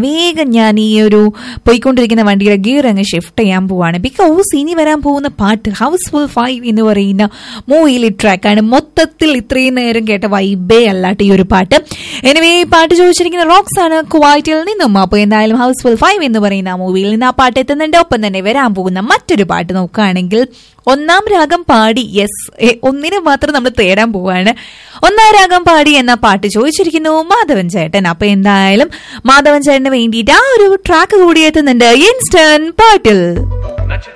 വേഗം ഞാൻ ഈ ഒരു പോയിക്കൊണ്ടിരിക്കുന്ന വണ്ടിയുടെ ഗിയർ അങ്ങ് ഷിഫ്റ്റ് ചെയ്യാൻ പോവാണ് ബിക്കോസ് ഇനി വരാൻ പോകുന്ന പാട്ട് ഹൗസ്ഫുൾ ഫൈവ് എന്ന് പറയുന്ന മൂവിയിലെ ട്രാക്കാണ് മൊത്തത്തിൽ ഇത്രയും നേരം കേട്ട വൈബേ അല്ലാട്ട് ഈ ഒരു പാട്ട് എനിവേ ഈ പാട്ട് ചോദിച്ചിരിക്കുന്ന റോക്സ് ആണ് കുവൈറ്റിൽ നിന്നും അപ്പോൾ എന്തായാലും ഹൗസ്ഫുൾ ഫൈവ് എന്ന് പറയുന്ന ആ മൂവിയിൽ നിന്ന് ആ പാട്ട് എത്തുന്നുണ്ട് ഒപ്പം തന്നെ വരാൻ പോകുന്ന മറ്റൊരു പാട്ട് നോക്കുകയാണെങ്കിൽ ഒന്നാം രാഗം പാടി യെസ് ഒന്നിനെ മാത്രം നമ്മൾ തേടാൻ പോവാണ് ഒന്നാം രാഗം പാടി എന്ന പാട്ട് ചോദിച്ചിരിക്കുന്നു മാധവൻ ചേട്ടൻ അപ്പൊ എന്തായാലും മാധവൻ ചേട്ടന് വേണ്ടിയിട്ട് ആ ഒരു ട്രാക്ക് കൂടി എത്തുന്നുണ്ട് ഇൻസ്റ്റന്റ് പാട്ടിൽ